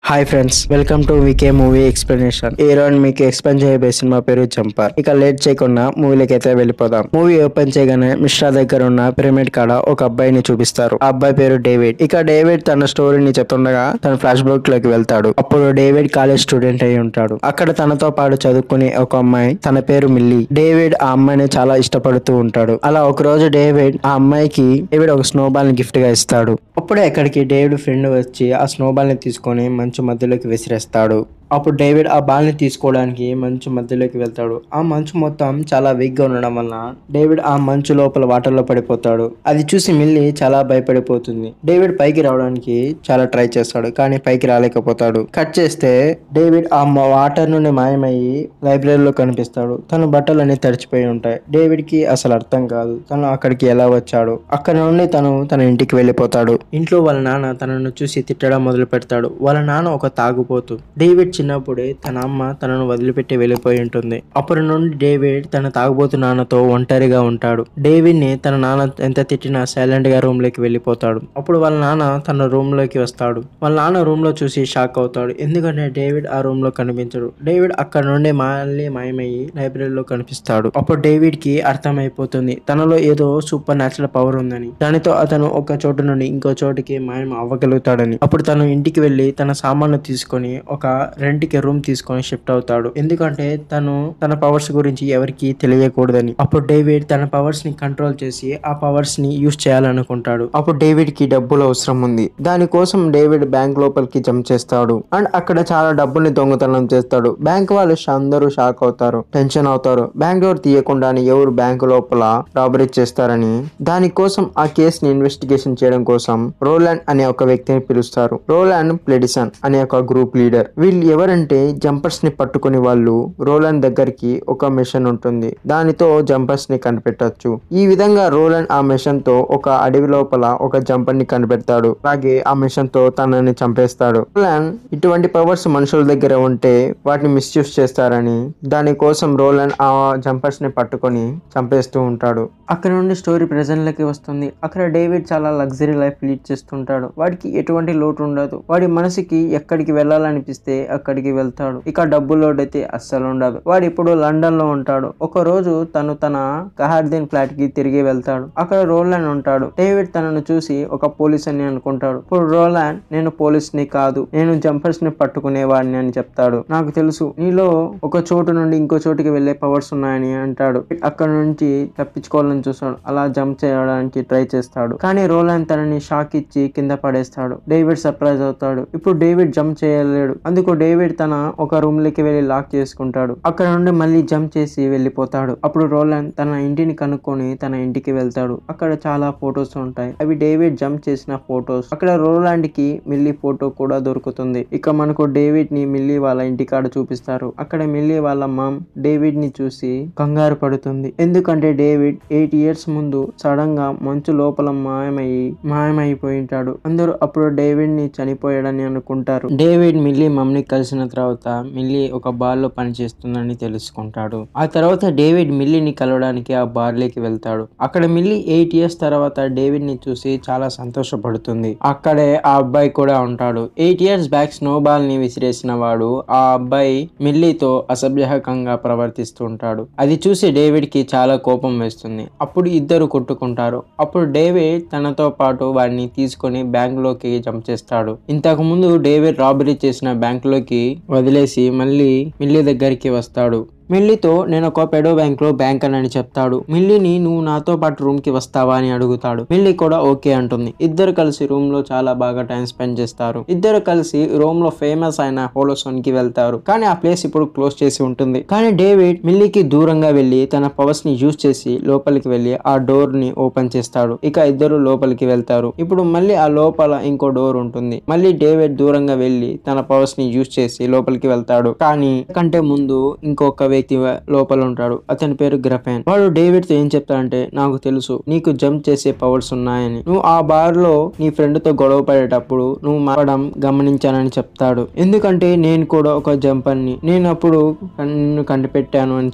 hi friends welcome to VK movie explanation ఈ రోజు మీకు ఎక్స్ప్లెయిన్ చేయబోయే సినిమా పేరు జంపర్ ఇక లేట్ చేయకుండా మూవీలోకి అయితే వెళ్ళిపోదాం మూవీ ఓపెన్ చేయగానే మిశ్రా దగ్గర ఉన్న పిరమిడ్ కాడ ఒక అబ్బాయిని చూపిస్తారు ఆ అబ్బాయి పేరు డేవిడ్ ఇక డేవిడ్ తన స్టోరీని చెప్తుండగా తన ఫ్లాష్ బ్యాక్ లోకి వెళ్తాడు అప్పుడు డేవిడ్ కాలేజ్ స్టూడెంట్ అయి ఉంటాడు అక్కడ తనతో పాటు చదువుకునే ఒక అమ్మాయి తన పేరు మిల్లీ డేవిడ్ ఆ అమ్మాయిని చాలా ఇష్టపడుతూ ఉంటాడు అలా ఒక రోజు డేవిడ్ ఆ అమ్మాయికి డేవిడ్ ఒక స్నో బాల్ ని గిఫ్ట్ గా ఇస్తాడు అప్పుడే అక్కడికి డేవిడ్ ఫ్రెండ్ వచ్చి ఆ స్నో బాల్ ని తీసుకొని మంచు మధ్యలోకి విసిరేస్తాడు అప్పుడు డేవిడ్ ఆ బాల్ ని తీసుకోవడానికి మంచు మధ్యలోకి వెళ్తాడు ఆ మంచు మొత్తం చాలా వీక్ గా ఉండడం వలన డేవిడ్ ఆ మంచు లోపల వాటర్ లో పడిపోతాడు అది చూసి మిల్లి చాలా భయపడిపోతుంది డేవిడ్ పైకి రావడానికి చాలా ట్రై చేస్తాడు కానీ పైకి రాలేకపోతాడు కట్ చేస్తే డేవిడ్ ఆ వాటర్ నుండి మాయమయ్యి లైబ్రరీలో కనిపిస్తాడు తన బట్టలన్నీ తడిచిపోయి ఉంటాయి డేవిడ్ కి అసలు అర్థం కాదు తను అక్కడికి ఎలా వచ్చాడు అక్కడ నుండి తను తన ఇంటికి వెళ్ళిపోతాడు ఇంట్లో వాళ్ళ నాన్న తనను చూసి తిట్టడం మొదలు పెడతాడు వాళ్ళ నాన్న ఒక తాగుపోతూ డేవిడ్ చిన్నప్పుడే తన అమ్మ తనను వదిలిపెట్టి వెళ్ళిపోయి ఉంటుంది అప్పటి నుండి డేవిడ్ తన తాగుబోతు నాన్నతో ఒంటరిగా ఉంటాడు డేవిడ్ ని తన నాన్న ఎంత తిట్టినా సైలెంట్ గా రూమ్ లోకి వెళ్ళిపోతాడు అప్పుడు వాళ్ళ నాన్న తన రూమ్ లోకి వస్తాడు వాళ్ళ నాన్న రూమ్ లో చూసి షాక్ అవుతాడు ఎందుకంటే డేవిడ్ ఆ రూమ్ లో కనిపించడు డేవిడ్ అక్కడ నుండి మళ్ళీ మాయమయ్యి లైబ్రరీలో కనిపిస్తాడు అప్పుడు డేవిడ్ కి అర్థమైపోతుంది తనలో ఏదో సూపర్ న్యాచురల్ పవర్ ఉందని దానితో అతను ఒక చోటు నుండి ఇంకో చోటుకి మాయం అవ్వగలుగుతాడని అప్పుడు తను ఇంటికి వెళ్లి తన సామాన్లు తీసుకొని ఒక రెంట్ కి రూమ్ తీసుకొని షిఫ్ట్ అవుతాడు ఎందుకంటే తను తన పవర్స్ గురించి ఎవరికి తెలియకూడదని అప్పుడు డేవిడ్ తన పవర్స్ ని కంట్రోల్ చేసి ఆ పవర్స్ ని యూజ్ చేయాలనుకుంటాడు అప్పుడు డేవిడ్ కి డబ్బులు అవసరం ఉంది దానికోసం డేవిడ్ బ్యాంక్ లోపలికి జంప్ చేస్తాడు అండ్ అక్కడ చాలా డబ్బుని దొంగతనం చేస్తాడు బ్యాంక్ వాళ్ళు ష- అందరూ షాక్ అవుతారు టెన్షన్ అవుతారు బ్యాంక్ డోర్ తీయకుండానే ఎవరు బ్యాంక్ లోపల రాబరీ చేస్తారని దానికోసం ఆ కేసుని ఇన్వెస్టిగేషన్ చేయడం కోసం రోలాండ్ అనే ఒక వ్యక్తిని పిలుస్తారు రోలాండ్ ప్లెడిసన్ అనే ఒక గ్రూప్ లీడర్ వీళ్ళు ఎవరంటే జంపర్స్ ని పట్టుకుని వాళ్ళు రోలాండ్ దగ్గరికి ఒక మిషన్ ఉంటుంది దానితో జంపర్స్ ని కనిపెట్టొచ్చు ఈ విధంగా రోలాండ్ ఆ మిషన్ తో ఒక అడవి లోపల ఒక జంపర్ ని కనిపెడతాడు అలాగే ఆ మిషన్ తో తనని చంపేస్తాడు రోలాండ్ ఇటువంటి పవర్స్ మనుషుల దగ్గర ఉంటే వాటిని మిస్యూజ్ చేస్తారని దానికోసం రోలాండ్ ఆ జంపర్స్ ని పట్టుకొని చంపేస్తూ ఉంటాడు అక్కడ నుండి స్టోరీ ప్రెజెంట్ లకి వస్తుంది అక్కడ డేవిడ్ చాలా లగ్జరీ లైఫ్ లీడ్ చేస్తుంటాడు వాడికి ఎటువంటి లోటు ఉండదు వాడి మనసుకి ఎక్కడికి వెళ్ళాలనిపిస్తే అక్కడికి వెళ్తాడు ఇక డబ్బు లోడ్ అయితే అస్సలు ఉండదు వాడు ఇప్పుడు లండన్ లో ఉంటాడు ఒక రోజు తను తన కహార్దీన్ ఫ్లాట్ కి తిరిగి వెళ్తాడు అక్కడ రోలాండ్ ఉంటాడు డేవిడ్ తనను చూసి ఒక పోలీస్ అని అనుకుంటాడు ఇప్పుడు రోలాండ్ నేను పోలీస్ ని కాదు నేను జంపర్స్ ని పట్టుకునేవాడిని అని చెప్తాడు నాకు తెలుసు నీలో ఒక చోటు నుండి ఇంకో చోటుకి వెళ్లే పవర్స్ ఉన్నాయని అంటాడు అక్కడ నుంచి తప్పించుకోవాలని చూస్తాడు అలా జంప్ చేయడానికి ట్రై చేస్తాడు కానీ రోలాండ్ తనని షాక్ ఇచ్చి కింద పడేస్తాడు డేవిడ్ సర్ప్రైజ్ అవుతాడు ఇప్పుడు డేవిడ్ జంప్ చేయలేడు అందుకు డేవిడ్ తన ఒక రూమ్ లోకి వెళ్లి లాక్ చేసుకుంటాడు అక్కడ నుండి మళ్ళీ జంప్ చేసి వెళ్ళిపోతాడు అప్పుడు రోలాండ్ తన ఇంటిని కనుక్కొని తన ఇంటికి వెళ్తాడు అక్కడ చాలా ఫొటోస్ ఉంటాయి అవి డేవిడ్ జంప్ చేసిన ఫొటోస్ అక్కడ రోలాండ్ కి మిల్లీ ఫోటో కూడా దొరుకుతుంది ఇక మనకు డేవిడ్ ని మిల్లీ వాళ్ళ ఇంటికాడ చూపిస్తారు అక్కడ మిల్లీ వాళ్ళ మామ్ డేవిడ్ ని చూసి కంగారు పడుతుంది ఎందుకంటే డేవిడ్ ఎయిట్ ఇయర్స్ ముందు సడన్ గా మంచు లోపల మాయమయ్యి మాయమైపోయి ఉంటాడు అందరూ అప్పుడు డేవిడ్ ని చనిపోయాడని అనుకుంటారు డేవిడ్ మిల్లీ మమ్మీని కలిసిన తర్వాత మిల్లీ ఒక బార్ లో పనిచేస్తుందని తెలుసుకుంటాడు ఆ తర్వాత డేవిడ్ మిల్లీని కలవడానికి ఆ బార్ లోకి వెళ్తాడు అక్కడ మిల్లీ ఎయిట్ ఇయర్స్ తర్వాత డేవిడ్ ని చూసి చాలా సంతోషపడుతుంది అక్కడే ఆ అబ్బాయి కూడా ఉంటాడు eight years back snowball ని విసిరేసిన వాడు ఆ అబ్బాయి మిల్లీతో అసభ్యకంగా ప్రవర్తిస్తూ ఉంటాడు అది చూసి డేవిడ్ కి చాలా కోపం వేస్తుంది అప్పుడు ఇద్దరు కొట్టుకుంటారు అప్పుడు డేవిడ్ తనతో పాటు వాడిని తీసుకొని బ్యాంక్ లోకి జంప్ చేస్తాడు ఇంతకు ముందు డేవిడ్ రాబరీ చేసిన బ్యాంక్ లోకి వదిలేసి మళ్ళీ మిల్లీ దగ్గరికి వస్తాడు మిల్లీతో నేను ఒక పెడో బ్యాంక్ లో బ్యాంక్ అని చెప్తాడు మిల్లీని నువ్వు నాతో పాటు రూమ్ కి వస్తావా అని అడుగుతాడు మిల్లీ కూడా ఓకే అంటుంది ఇద్దరు కలిసి రూమ్ లో చాలా బాగా టైం స్పెండ్ చేస్తారు ఇద్దరు కలిసి రూమ్ లో ఫేమస్ అయిన హోలోసోన్ కి వెళ్తారు కానీ ఆ ప్లేస్ ఇప్పుడు క్లోజ్ చేసి ఉంటుంది కానీ డేవిడ్ మిల్లీకి దూరంగా వెళ్లి తన పవర్స్ ని యూజ్ చేసి లోపలికి వెళ్లి ఆ డోర్ ని ఓపెన్ చేస్తాడు ఇక ఇద్దరు లోపలికి వెళ్తారు ఇప్పుడు మళ్ళీ ఆ లోపల ఇంకో డోర్ ఉంటుంది మళ్ళీ డేవిడ్ దూరంగా వెళ్లి తన పవర్స్ ని యూజ్ చేసి లోపలికి వెళ్తాడు కానీ కంటే ముందు ఇంకొక వ్యక్తి లోపల ఉంటాడు అతని పేరు గ్రఫెన్ వాడు డేవిడ్ తో ఏం చెప్తాడంటే నాకు తెలుసు నీకు జంప్ చేసే పవర్స్ ఉన్నాయని నువ్వు ఆ బార్ లో నీ ఫ్రెండ్ తో గొడవ పడేటప్పుడు నువ్వు మారడం గమనించానని చెప్తాడు ఎందుకంటే నేను కూడా ఒక జంపర్ ని నేను అప్పుడు నిన్ను కనిపెట్టాను అని చెప్తాడు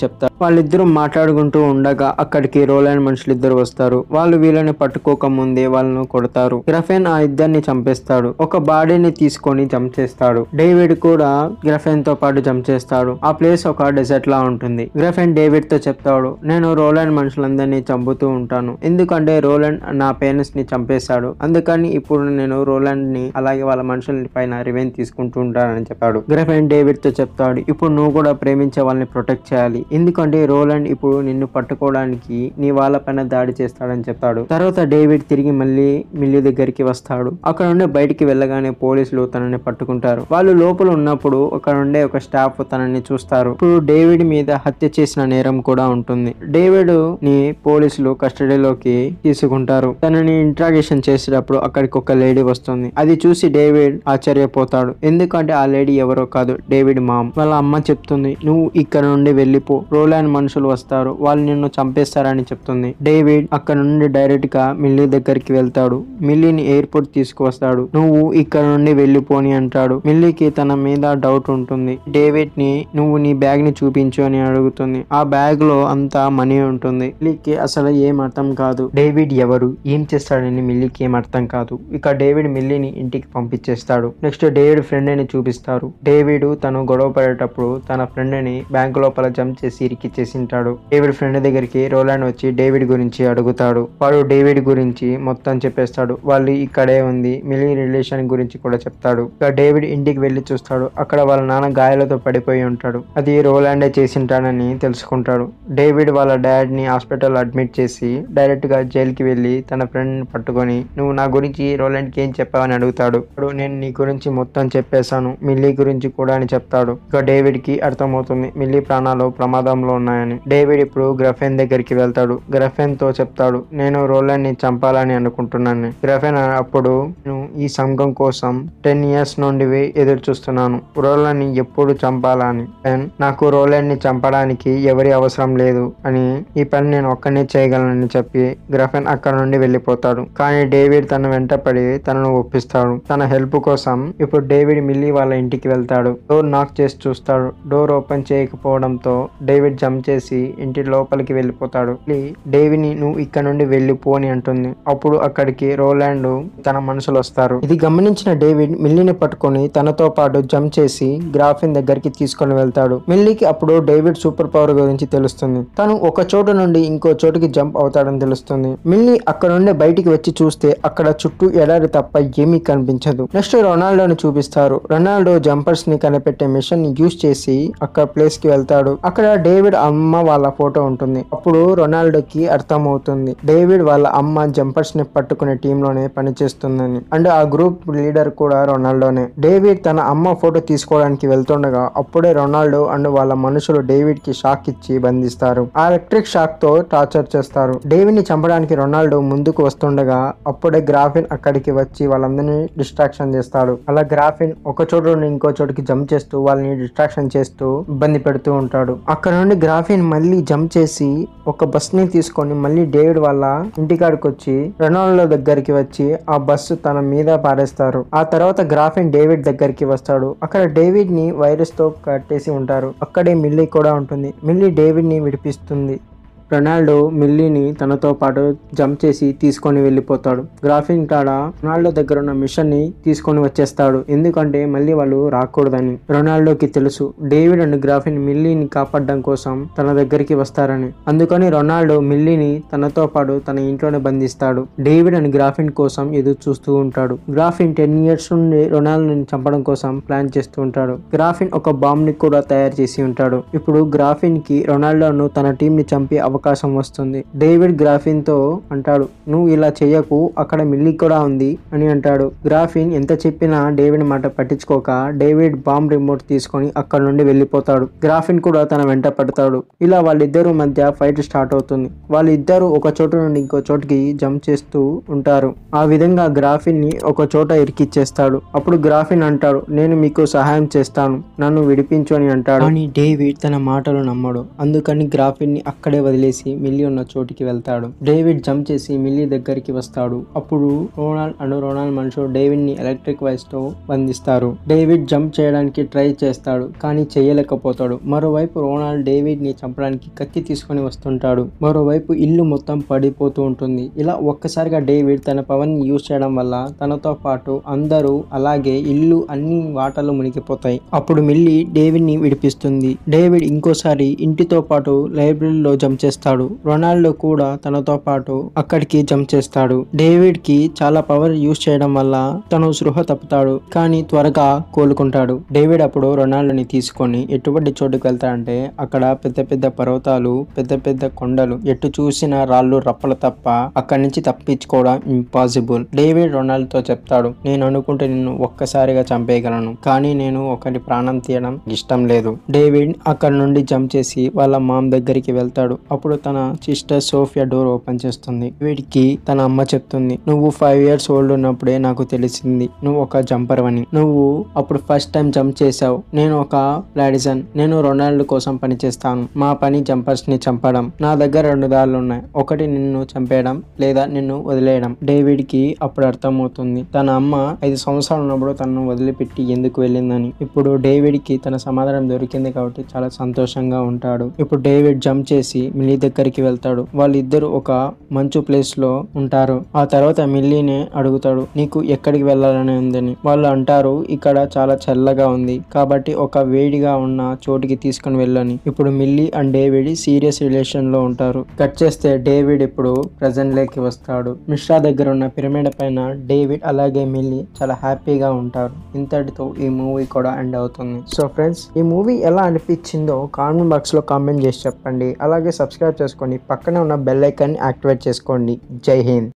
వాళ్ళిద్దరూ మాట్లాడుకుంటూ ఉండగా అక్కడికి రోలాండ్ మనుషులు ఇద్దరు వస్తారు వాళ్ళు వీళ్ళని పట్టుకోక ముందే వాళ్ళను కొడతారు గ్రఫెన్ ఆ ఇద్దరిని చంపేస్తాడు ఒక బాడీని తీసుకొని జంప్ చేస్తాడు డేవిడ్ కూడా గ్రఫెన్ తో పాటు జంప్ చేస్తాడు ఆ ప్లేస్ ఒక డెజర్ట్ లా ఉంటుంది గ్రఫెన్ డేవిడ్ తో చెప్తాడు నేను రోలాండ్ మనుషులందరినీ చంపుతూ ఉంటాను ఎందుకంటే రోలాండ్ నా పేరెంట్స్ ని చంపేశాడు అందుకని ఇప్పుడు నేను రోలాండ్ ని అలాగే వాళ్ళ మనుషుల పైన రివెంజ్ తీసుకుంటూ ఉంటానని చెప్పాడు గ్రఫెన్ డేవిడ్ తో చెప్తాడు ఇప్పుడు నువ్వు కూడా ప్రేమించే వాళ్ళని ప్రొటెక్ట్ చేయాలి ఎందుకంటే రోలాండ్ ఇప్పుడు నిన్ను పట్టుకోవడానికి నీ వాళ్ళ పైన దాడి చేస్తాడని చెప్తాడు తర్వాత డేవిడ్ తిరిగి మళ్ళీ మిల్లి దగ్గరికి వస్తాడు అక్కడ నుండి బయటికి వెళ్ళగానే పోలీసులు తనని పట్టుకుంటారు వాళ్ళు లోపల ఉన్నప్పుడు అక్కడ ఉండే ఒక స్టాఫ్ తనని చూస్తారు ఇప్పుడు డేవిడ్ మీద హత్య చేసిన నేరం కూడా ఉంటుంది డేవిడ్ ని పోలీసులు కస్టడీలోకి తీసుకుంటారు తనని ఇంట్రాగేషన్ చేసేటప్పుడు అక్కడికి ఒక లేడీ వస్తుంది అది చూసి డేవిడ్ ఆశ్చర్యపోతాడు ఎందుకంటే ఆ లేడీ ఎవరో కాదు డేవిడ్ మామ్ వాళ్ళ అమ్మ చెప్తుంది నువ్వు ఇక్కడ నుండి వెళ్ళిపో రోలాండ్ మనుషులు వస్తారు వాళ్ళు నిన్ను చంపేస్తారని చెప్తుంది డేవిడ్ అక్కడ నుండి డైరెక్ట్ గా మిల్లీ దగ్గరికి వెళ్తాడు మిల్లీని ఎయిర్పోర్ట్ తీసుకువస్తాడు నువ్వు ఇక్కడ నుండి వెళ్ళిపోని అంటాడు మిల్లీకి తన మీద డౌట్ ఉంటుంది డేవిడ్ ని నువ్వు నీ బ్యాగ్ ని చూపించు అని అడుగుతుంది ఆ బ్యాగ్ లో అంతా మనీ ఉంటుంది మిల్లీకి అసలు ఏం అర్థం కాదు డేవిడ్ ఎవరు ఏం చేస్తాడని మిల్లీకి ఏం అర్థం కాదు ఇక డేవిడ్ మిల్లీని ఇంటికి పంపించేస్తాడు నెక్స్ట్ డేవిడ్ ఫ్రెండ్ ని చూపిస్తారు డేవిడ్ తను గొడవ పడేటప్పుడు తన ఫ్రెండ్ ని బ్యాంక్ లోపల జంప్ చేసి ఇరికిచ్చేసింటాడు డేవిడ్ ఫ్రెండ్ దగ్గరికి రోలాండ్ వచ్చి డేవిడ్ గురించి అడుగుతాడు వాడు డేవిడ్ గురించి మొత్తం చెప్పేస్తాడు వాళ్ళు ఇక్కడే ఉంది మిలీ రిలేషన్ గురించి కూడా చెప్తాడు ఇక డేవిడ్ ఇంటికి వెళ్లి చూస్తాడు అక్కడ వాళ్ళ నాన్న గాయాలతో పడిపోయి ఉంటాడు అది రోలాండే చేసింటాడని తెలుసుకుంటాడు డేవిడ్ వాళ్ళ డాడ్ ని హాస్పిటల్ అడ్మిట్ చేసి డైరెక్ట్ గా జైలుకి వెళ్లి తన ఫ్రెండ్ ని పట్టుకొని నువ్వు నా గురించి రోలాండ్ కి ఏం చెప్పావని అడుగుతాడు అప్పుడు నేను నీ గురించి మొత్తం చెప్పేశాను మిల్లీ గురించి కూడా అని చెప్తాడు ఇక డేవిడ్ కి అర్థమవుతుంది మిల్లీ ప్రాణాలు ప్రమాదంలో ఉన్నాయని డేవిడ్ ఇప్పుడు గ్రఫెన్ దగ్గరికి వెళ్తాడు గ్రఫెన్ తో చెప్తాడు నేను రోలాండ్ ని చంపాలని అనుకుంటున్నాను గ్రఫెన్ అప్పుడు నేను ఈ సంఘం కోసం టెన్ ఇయర్స్ నుండి వే- ఎదురు చూస్తున్నాను రోలాండ్ ని ఎప్పుడు చంపాలని అండ్ నాకు రోలాండ్ ని చంపడానికి ఎవరి అవసరం లేదు అని ఈ పని నేను ఒక్కనే చేయగలనని చెప్పి గ్రఫెన్ అక్కడ నుండి వెళ్ళిపోతాడు కానీ డేవిడ్ తన వెంటపడి తనను ఒప్పిస్తాడు తన హెల్ప్ కోసం ఇప్పుడు డేవిడ్ మిల్లీ వాళ్ళ ఇంటికి వెళ్తాడు డోర్ నాక్ చేసి చూస్తాడు డోర్ ఓపెన్ చేయకపోవడంతో డేవిడ్ జంప్ చేసి ఇంటి లోపలికి వెళ్ళిపోతాడు మిల్లీ డేవిడ్ ని నువ్వు ఇక్కడ నుండి వెళ్ళిపో అని అంటుంది అప్పుడు అక్కడికి రోలాండ్ తన మనుషులు వస్తారు ఇది గమనించిన డేవిడ్ మిల్లీని పట్టుకొని తనతో పాటు జంప్ చేసి గ్రాఫిన్ దగ్గరికి తీసుకొని వెళ్తాడు మిల్లీకి అప్పుడు డేవిడ్ సూపర్ పవర్ గురించి తెలుస్తుంది తను ఒక చోటు నుండి ఇంకో చోటుకి జంప్ అవుతాడని తెలుస్తుంది మిల్లీ అక్కడ నుండి బయటికి వచ్చి చూస్తే అక్కడ చుట్టూ ఎడారి తప్ప ఏమీ కనిపించదు నెక్స్ట్ రొనాల్డోని చూపిస్తారు రొనాల్డో జంపర్స్ ని కనిపెట్టే మిషన్ ని యూజ్ చేసి అక్కడ ప్లేస్ కి వెళ్తాడు అక్కడ డేవిడ్ అమ్మ వాళ్ళ ఫోటో ఉంటుంది అప్పుడు రొనాల్డోకి అర్థం అవుతుంది డేవిడ్ వాళ్ళ అమ్మ జంపర్స్ ని పట్టుకునే టీమ్ లోనే పనిచేస్తుందని అండ్ ఆ గ్రూప్ లీడర్ కూడా రొనాల్డోనే డేవిడ్ తన అమ్మ ఫోటో తీసుకోవడానికి వెళ్తుండగా అప్పుడే రొనాల్డో అండ్ వాళ్ళ మనుషులు డేవిడ్ కి షాక్ ఇచ్చి బంధిస్తారు ఆ ఎలక్ట్రిక్ షాక్ తో టార్చర్ చేస్తారు డేవిడ్ ని చంపడానికి రొనాల్డో ముందుకు వస్తుండగా అప్పుడే గ్రాఫిన్ అక్కడికి వచ్చి వాళ్ళందరినీ డిస్ట్రాక్షన్ చేస్తాడు అలా గ్రాఫిన్ ఒక చోటు నుండి ఇంకో చోటుకి జంప్ చేస్తూ వాళ్ళని డిస్ట్రాక్షన్ చేస్తూ ఇబ్బంది పెడుతూ ఉంటాడు అక్కడ నుండి గ్రాఫిన్ మళ్ళీ జంప్ చేసి ఒక బస్ ని తీసుకొని మళ్ళీ డేవిడ్ వాళ్ళ ఇంటికాడికి వచ్చి రొనాల్డో దగ్గరికి వచ్చి ఆ బస్సు తన మీద పారేస్తారు ఆ తర్వాత గ్రాఫిన్ డేవిడ్ దగ్గరికి వస్తాడు అక్కడ డేవిడ్ ని వైరస్ తో కట్టేసి ఉంటారు అక్కడే మిల్లీ కూడా ఉంటుంది మిల్లీ డేవిడ్ ని విడిపిస్తుంది రొనాల్డో మిల్లీని తనతో పాటు జంప్ చేసి తీసుకొని వెళ్ళిపోతాడు గ్రాఫిన్ కాడ రొనాల్డో దగ్గర ఉన్న మిషన్ ని తీసుకొని వచ్చేస్తాడు ఎందుకంటే మళ్ళీ వాళ్ళు రాకూడదని రొనాల్డోకి తెలుసు డేవిడ్ అండ్ గ్రాఫిన్ మిల్లీని కాపాడడం కోసం తన దగ్గరికి వస్తారని అందుకని రొనాల్డో మిల్లీని తనతో పాటు తన ఇంట్లోనే బంధిస్తాడు డేవిడ్ అండ్ గ్రాఫిన్ కోసం ఎదురు చూస్తూ ఉంటాడు గ్రాఫిన్ టెన్ ఇయర్స్ నుండి రొనాల్డోని చంపడం కోసం ప్లాన్ చేస్తూ ఉంటాడు గ్రాఫిన్ ఒక బాంబ్ ని కూడా తయారు చేసి ఉంటాడు ఇప్పుడు గ్రాఫిన్ కి రొనాల్డోను తన టీం ని చంపే అవకాశం వస్తుంది డేవిడ్ గ్రాఫిన్ తో అంటాడు నువ్వు ఇలా చెయ్యకు అక్కడ మిల్లీ కూడా ఉంది అని అంటాడు గ్రాఫిన్ ఎంత చెప్పినా డేవిడ్ మాట పట్టించుకోక డేవిడ్ బాంబ్ రిమోట్ తీసుకొని అక్కడ నుండి వెళ్ళిపోతాడు గ్రాఫిన్ కూడా తన వెంట పడతాడు ఇలా వాళ్ళిద్దరు మధ్య ఫైట్ స్టార్ట్ అవుతుంది వాళ్ళిద్దరూ ఒక చోటు నుండి ఇంకో చోటుకి జంప్ చేస్తూ ఉంటారు ఆ విధంగా గ్రాఫిన్ ని ఒక చోట ఇరికిచ్చేస్తాడు అప్పుడు గ్రాఫిన్ అంటాడు నేను మీకు సహాయం చేస్తాను నన్ను విడిపించు అని అంటాడు కానీ డేవిడ్ తన మాటలు నమ్మడు అందుకని గ్రాఫిన్ ని అక్కడే వదిలేసి లేచి మిల్లీ ఉన్న చోటికి వెళ్తాడు డేవిడ్ జంప్ చేసి మిల్లీ దగ్గరికి వస్తాడు అప్పుడు రోనాల్డ్ అను రోనాల్డ్ మనుషులు డేవిడ్ ని ఎలక్ట్రిక్ వైస్ తో బంధిస్తారు డేవిడ్ జంప్ చేయడానికి ట్రై చేస్తాడు కానీ చేయలేకపోతాడు మరోవైపు రోనాల్డ్ డేవిడ్ ని చంపడానికి కత్తి తీసుకొని వస్తుంటాడు మరోవైపు ఇల్లు మొత్తం పడిపోతూ ఉంటుంది ఇలా ఒక్కసారిగా డేవిడ్ తన పవర్ ని యూజ్ చేయడం వల్ల తనతో పాటు అందరూ అలాగే ఇల్లు అన్ని వాటర్లు మునిగిపోతాయి అప్పుడు మిల్లీ డేవిడ్ ని విడిపిస్తుంది డేవిడ్ ఇంకోసారి ఇంటితో పాటు లైబ్రరీలో జంప్ చేస్తాడు రొనాల్డో కూడా తనతో పాటు అక్కడికి జంప్ చేస్తాడు డేవిడ్ కి చాలా పవర్ యూజ్ చేయడం వల్ల తను సృహ తప్పుతాడు కానీ త్వరగా కోలుకుంటాడు డేవిడ్ అప్పుడు రొనాల్డోని తీసుకొని ఎటువంటి చోటుకు వెళ్తాడంటే అక్కడ పెద్ద పెద్ద పర్వతాలు పెద్ద పెద్ద కొండలు ఎటు చూసిన రాళ్ళు రప్పలు తప్ప అక్కడి నుంచి తప్పించుకోవడం ఇంపాసిబుల్ డేవిడ్ రొనాల్డ్తో చెప్తాడు నేను అనుకుంటే నిన్ను ఒక్కసారిగా చంపేయగలను కానీ నేను ఒకటి ప్రాణం తీయడం ఇష్టం లేదు డేవిడ్ అక్కడ నుండి జంప్ చేసి వాళ్ళ మామ్ దగ్గరికి వెళ్తాడు అప్పుడు తన సిస్టర్ సోఫియా డోర్ ఓపెన్ చేస్తుంది వీడికి తన అమ్మ చెప్తుంది నువ్వు ఫైవ్ ఇయర్స్ ఓల్డ్ ఉన్నప్పుడే నాకు తెలిసింది నువ్వు ఒక జంపర్ అని నువ్వు అప్పుడు ఫస్ట్ టైం జంప్ చేసావు నేను ఒక ప్లాడిజన్ నేను రొనాల్డ్ కోసం పని చేస్తాను మా పని జంపర్స్ ని చంపడం నా దగ్గర రెండు దారులు ఉన్నాయి ఒకటి నిన్ను చంపేయడం లేదా నిన్ను వదిలేయడం డేవిడ్ కి అప్పుడు అర్థమవుతుంది తన అమ్మ ఐదు సంవత్సరాలు ఉన్నప్పుడు తనను వదిలిపెట్టి ఎందుకు వెళ్ళిందని ఇప్పుడు డేవిడ్ కి తన సమాధానం దొరికింది కాబట్టి చాలా సంతోషంగా ఉంటాడు ఇప్పుడు డేవిడ్ జంప్ చేసి మిల్లీ దగ్గరికి వెళ్తాడు వాళ్ళిద్దరు ఒక మంచు ప్లేస్ లో ఉంటారు ఆ తర్వాత మిల్లీనే అడుగుతాడు నీకు ఎక్కడికి వెళ్ళాలని ఉందని వాళ్ళు అంటారు ఇక్కడ చాలా చల్లగా ఉంది కాబట్టి ఒక వేడిగా ఉన్న చోటికి తీసుకుని వెళ్ళని ఇప్పుడు Millie and David serious relation లో ఉంటారు కట్ చేస్తే డేవిడ్ ఇప్పుడు ప్రజెంట్ లేకి వస్తాడు మిశ్రా దగ్గర ఉన్న పిరమిడ్ పైన డేవిడ్ అలాగే మిల్లీ చాలా హ్యాపీగా ఉంటారు ఇంతటితో ఈ మూవీ కూడా ఎండ్ అవుతుంది సో ఫ్రెండ్స్ ఈ మూవీ ఎలా అనిపించిందో కామెంట్ బాక్స్ లో కామెంట్ చేసి చెప్పండి అలాగే సబ్స్క్రైబ్ చేసుకోండి పక్కనే ఉన్న బెల్ ఐకాన్ యాక్టివేట్ చేసుకోండి జై హింద్